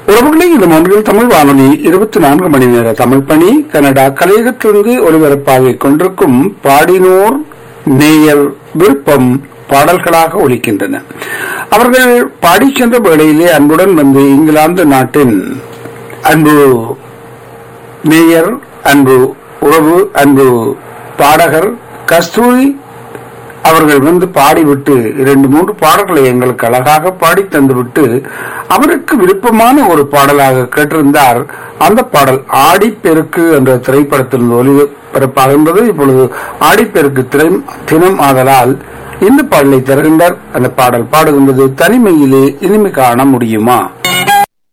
உறவுகளே இந்த ஒன்றில் தமிழ் வானொலி இருபத்தி நான்கு மணி நேர தமிழ் பணி கனடா கலையகத்திலிருந்து ஒலிபரப்பாகிக் கொண்டிருக்கும் பாடினோர் நேயர் விருப்பம் பாடல்களாக ஒலிக்கின்றன அவர்கள் பாடிச் சென்ற வேளையிலே அன்புடன் வந்து இங்கிலாந்து நாட்டின் அன்பு நேயர் அன்பு உறவு அன்பு பாடகர் கஸ்தூரி அவர்கள் வந்து பாடிவிட்டு இரண்டு மூன்று பாடல்களை எங்களுக்கு அழகாக பாடி தந்துவிட்டு அவருக்கு விருப்பமான ஒரு பாடலாக கேட்டிருந்தார் அந்த பாடல் ஆடிப்பெருக்கு என்ற திரைப்படத்தில் ஒளிபரப்பாகின்றது இப்பொழுது ஆடிப்பெருக்கு திரை தினம் ஆதலால் இந்த பாடலை தருகின்றார் அந்த பாடல் பாடுகின்றது தனிமையிலே இனிமை காண முடியுமா